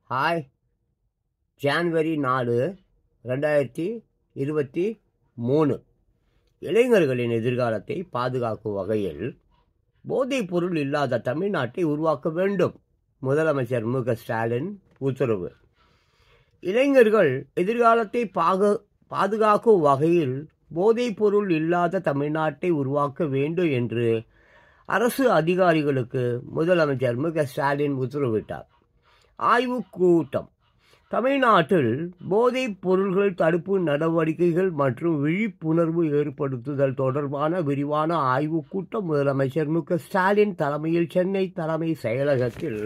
hi January நாலு ரெண்டாயிரத்தி இருபத்தி மூணு இளைஞர்களின் எதிர்காலத்தை பாதுகாக்கும் வகையில் போதைப் பொருள் இல்லாத தமிழ்நாட்டை உருவாக்க வேண்டும் முதலமைச்சர் மு க ஸ்டாலின் உத்தரவு இளைஞர்கள் எதிர்காலத்தை பாக பாதுகாக்கும் வகையில் போதைப் பொருள் இல்லாத தமிழ்நாட்டை உருவாக்க வேண்டும் என்று அரசு அதிகாரிகளுக்கு முதலமைச்சர் மு க ஸ்டாலின் உத்தரவிட்டார் ஆய்வுக் கூட்டம் தமிழ்நாட்டில் போதைப் பொருள்கள் தடுப்பு நடவடிக்கைகள் மற்றும் விழிப்புணர்வு ஏற்படுத்துதல் தொடர்பான விரிவான ஆய்வுக் கூட்டம் முதலமைச்சர் மு க ஸ்டாலின் தலைமையில் சென்னை தலைமை செயலகத்தில்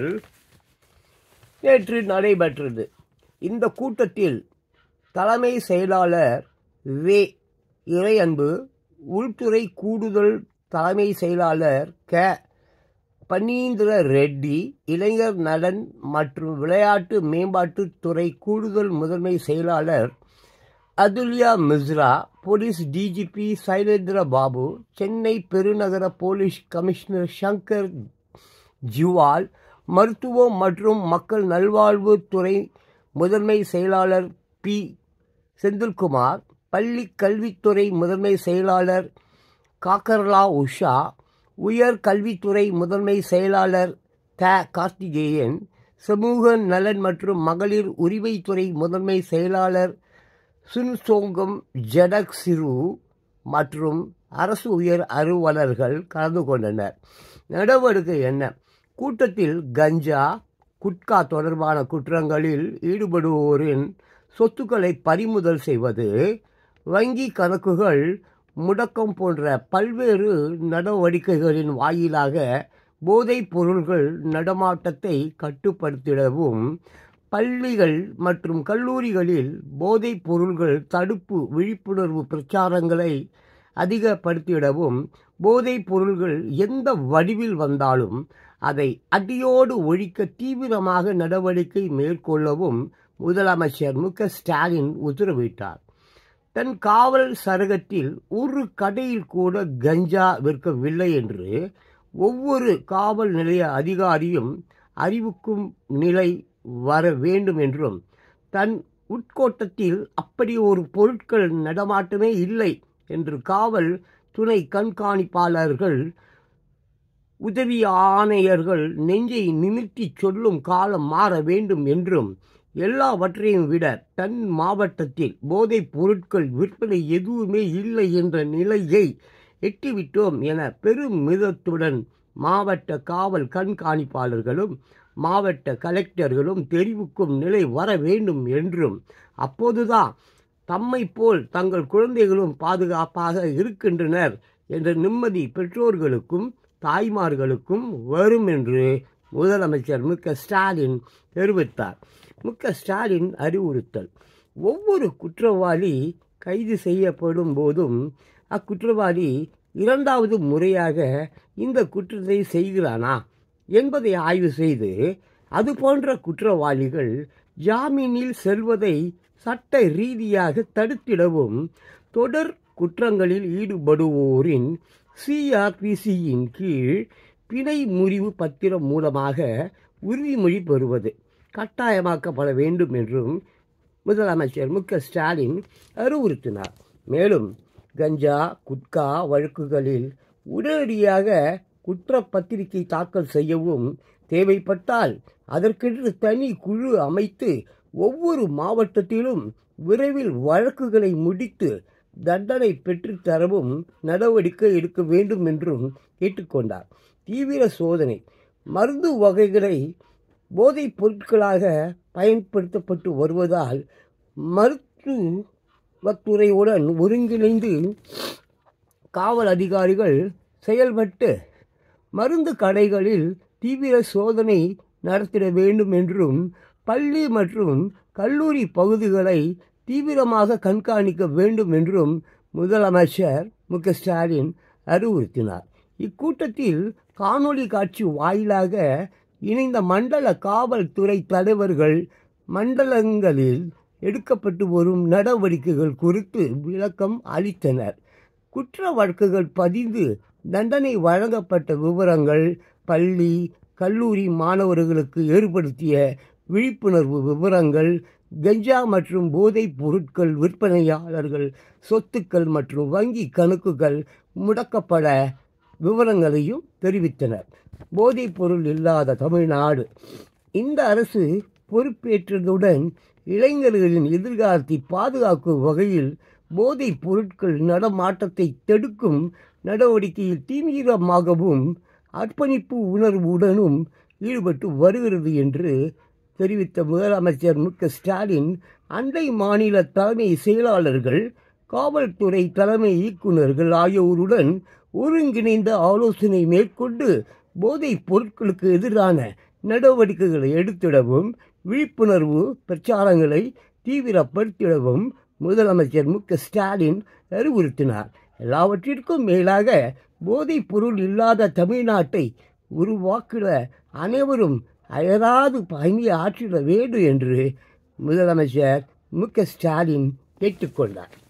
நேற்று நடைபெற்றது இந்த கூட்டத்தில் தலைமை செயலாளர் வே இறையன்பு உள்துறை கூடுதல் தலைமை செயலாளர் க பன்னீந்திர ரெட்டி இளைஞர் நலன் மற்றும் விளையாட்டு மேம்பாட்டுத் துறை கூடுதல் முதன்மை செயலாளர் அதுல்யா மிஸ்ரா போலீஸ் டிஜிபி சைலேந்திர பாபு சென்னை பெருநகர போலீஸ் கமிஷனர் சங்கர் ஜிவால் மருத்துவம் மற்றும் மக்கள் நல்வாழ்வுத் துறை முதன்மை செயலாளர் பி செந்தில்குமார் பள்ளி கல்வித்துறை முதன்மை செயலாளர் காக்கர்லா உஷா உயர் கல்வித்துறை முதன்மை செயலாளர் த கார்த்திகேயன் சமூக நலன் மற்றும் மகளிர் உரிமைத்துறை முதன்மை செயலாளர் சுன்சோங்கம் ஜடக் சிறு மற்றும் அரசு உயர் அலுவலர்கள் கலந்து கொண்டனர் நடவடிக்கை என்ன கூட்டத்தில் கஞ்சா குட்கா தொடர்பான குற்றங்களில் ஈடுபடுவோரின் சொத்துக்களை பறிமுதல் செய்வது வங்கி கணக்குகள் முடக்கம் போன்ற பல்வேறு நடவடிக்கைகளின் வாயிலாக போதைப் பொருள்கள் நடமாட்டத்தை கட்டுப்படுத்திடவும் பள்ளிகள் மற்றும் கல்லூரிகளில் போதைப் பொருள்கள் தடுப்பு விழிப்புணர்வு பிரச்சாரங்களை அதிகப்படுத்திடவும் போதைப் பொருள்கள் எந்த வடிவில் வந்தாலும் அதை அடியோடு ஒழிக்க தீவிரமாக நடவடிக்கை மேற்கொள்ளவும் முதலமைச்சர் மு க ஸ்டாலின் உத்தரவிட்டார் தன் காவல் சரகத்தில் ஒரு கடையில் கூட கஞ்சா விற்கவில்லை என்று ஒவ்வொரு காவல் நிலைய அதிகாரியும் அறிவிக்கும் நிலை வர வேண்டும் என்றும் தன் உட்கோட்டத்தில் அப்படி ஒரு பொருட்கள் நடமாட்டமே இல்லை என்று காவல் துணை கண்காணிப்பாளர்கள் உதவி ஆணையர்கள் நெஞ்சை நிமிர்த்தி சொல்லும் காலம் மாற வேண்டும் என்றும் எல்லாவற்றையும் விட தன் மாவட்டத்தில் போதைப் பொருட்கள் விற்பனை எதுவுமே இல்லை என்ற நிலையை எட்டிவிட்டோம் என பெரும் மிதத்துடன் மாவட்ட காவல் கண்காணிப்பாளர்களும் மாவட்ட கலெக்டர்களும் தெரிவிக்கும் நிலை வர வேண்டும் என்றும் அப்போதுதான் தம்மை போல் தங்கள் குழந்தைகளும் பாதுகாப்பாக இருக்கின்றனர் என்ற நிம்மதி பெற்றோர்களுக்கும் தாய்மார்களுக்கும் வரும் என்று முதலமைச்சர் மு க ஸ்டாலின் தெரிவித்தார் மு க ஸ்டாலின் அறிவுறுத்தல் ஒவ்வொரு குற்றவாளி கைது செய்யப்படும் போதும் அக்குற்றவாளி இரண்டாவது முறையாக இந்த குற்றத்தை செய்கிறானா என்பதை ஆய்வு செய்து அது போன்ற குற்றவாளிகள் ஜாமீனில் செல்வதை சட்ட ரீதியாக தடுத்திடவும் தொடர் குற்றங்களில் ஈடுபடுவோரின் சிஆர்பிசியின் கீழ் பிணை முறிவு பத்திரம் மூலமாக உறுதிமொழி பெறுவது கட்டாயமாக்கப்பட வேண்டும் என்றும் முதலமைச்சர் மு க ஸ்டாலின் அறிவுறுத்தினார் மேலும் கஞ்சா குட்கா வழக்குகளில் உடனடியாக குற்றப்பத்திரிகை தாக்கல் செய்யவும் தேவைப்பட்டால் அதற்கென்று தனி குழு அமைத்து ஒவ்வொரு மாவட்டத்திலும் விரைவில் வழக்குகளை முடித்து தண்டனை பெற்றுத்தரவும் நடவடிக்கை எடுக்க வேண்டும் என்றும் கேட்டுக்கொண்டார் தீவிர சோதனை மருந்து வகைகளை போதைப் பொருட்களாக பயன்படுத்தப்பட்டு வருவதால் மருத்துவத்துறையுடன் ஒருங்கிணைந்து காவல் அதிகாரிகள் செயல்பட்டு மருந்து கடைகளில் தீவிர சோதனை நடத்திட வேண்டும் என்றும் பள்ளி மற்றும் கல்லூரி பகுதிகளை தீவிரமாக கண்காணிக்க வேண்டும் என்றும் முதலமைச்சர் மு க ஸ்டாலின் அறிவுறுத்தினார் இக்கூட்டத்தில் காணொளி காட்சி வாயிலாக இணைந்த மண்டல காவல்துறை தலைவர்கள் மண்டலங்களில் எடுக்கப்பட்டு வரும் நடவடிக்கைகள் குறித்து விளக்கம் அளித்தனர் குற்ற வழக்குகள் பதிந்து தண்டனை வழங்கப்பட்ட விவரங்கள் பள்ளி கல்லூரி மாணவர்களுக்கு ஏற்படுத்திய விழிப்புணர்வு விவரங்கள் கஞ்சா மற்றும் போதைப் பொருட்கள் விற்பனையாளர்கள் சொத்துக்கள் மற்றும் வங்கி கணக்குகள் முடக்கப்பட விவரங்களையும் தெரிவித்தனர் போதைப் பொருள் இல்லாத தமிழ்நாடு இந்த அரசு பொறுப்பேற்றதுடன் இளைஞர்களின் எதிர்காலத்தை பாதுகாக்கும் வகையில் போதைப் பொருட்கள் நடமாட்டத்தை தடுக்கும் நடவடிக்கையில் தீவிரமாகவும் அர்ப்பணிப்பு உணர்வுடனும் ஈடுபட்டு வருகிறது என்று தெரிவித்த முதலமைச்சர் மு க ஸ்டாலின் அண்டை மாநில தலைமை செயலாளர்கள் காவல்துறை தலைமை இயக்குநர்கள் ஆகியோருடன் ஒருங்கிணைந்த ஆலோசனை மேற்கொண்டு போதைப் பொருட்களுக்கு எதிரான நடவடிக்கைகளை எடுத்திடவும் விழிப்புணர்வு பிரச்சாரங்களை தீவிரப்படுத்திடவும் முதலமைச்சர் மு க ஸ்டாலின் அறிவுறுத்தினார் எல்லாவற்றிற்கும் மேலாக போதைப் பொருள் இல்லாத தமிழ்நாட்டை உருவாக்கிட அனைவரும் அயராது பணி ஆற்றிட வேண்டும் என்று முதலமைச்சர் மு க ஸ்டாலின் கேட்டுக்கொண்டார்